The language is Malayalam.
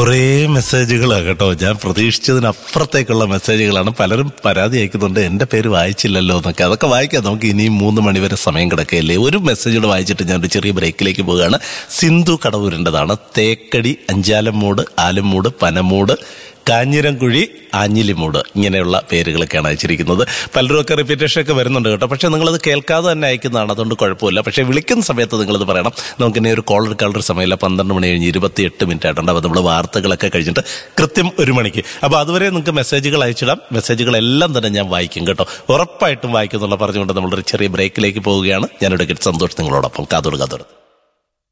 കുറേ മെസ്സേജുകളാണ് കേട്ടോ ഞാൻ പ്രതീക്ഷിച്ചതിനപ്പുറത്തേക്കുള്ള മെസ്സേജുകളാണ് പലരും പരാതി അയക്കുന്നുണ്ട് എന്റെ പേര് വായിച്ചില്ലല്ലോ എന്നൊക്കെ അതൊക്കെ വായിക്കാം നമുക്ക് ഇനിയും മൂന്ന് മണിവരെ സമയം കിടക്കുകയല്ലേ ഒരു മെസ്സേജുകൾ വായിച്ചിട്ട് ഞാൻ ഒരു ചെറിയ ബ്രേക്കിലേക്ക് പോവുകയാണ് സിന്ധു കടവൂരിൻ്റെതാണ് തേക്കടി അഞ്ചാലമ്മൂട് ആലമ്മൂട് പനമൂട് കാഞ്ഞിരംകുഴി ആഞ്ഞിലിമൂട് ഇങ്ങനെയുള്ള പേരുകളൊക്കെയാണ് അയച്ചിരിക്കുന്നത് പലരും ഒക്കെ റിപ്പീറ്റേഷൻ ഒക്കെ വരുന്നുണ്ട് കേട്ടോ പക്ഷെ നിങ്ങളത് കേൾക്കാതെ തന്നെ അയക്കുന്നതാണ് അതുകൊണ്ട് കുഴപ്പമില്ല പക്ഷെ വിളിക്കുന്ന സമയത്ത് നിങ്ങളത് പറയണം നമുക്ക് ഇനി ഒരു കോൾ എടുക്കാനുള്ള ഒരു സമയമില്ല പന്ത്രണ്ട് മണി കഴിഞ്ഞ് ഇരുപത്തി എട്ട് മിനിറ്റ് ആയിട്ടുണ്ട് അപ്പോൾ നമ്മൾ വാർത്തകളൊക്കെ കഴിഞ്ഞിട്ട് കൃത്യം ഒരു മണിക്ക് അപ്പോൾ അതുവരെ നിങ്ങൾക്ക് മെസ്സേജുകൾ അയച്ചിടാം മെസ്സേജുകളെല്ലാം തന്നെ ഞാൻ വായിക്കും കേട്ടോ ഉറപ്പായിട്ടും വായിക്കുന്നുള്ള പറഞ്ഞുകൊണ്ട് നമ്മളൊരു ചെറിയ ബ്രേക്കിലേക്ക് പോവുകയാണ് ഞാനിവിടെ സന്തോഷം നിങ്ങളോടൊപ്പം കാതോട് കാതോട്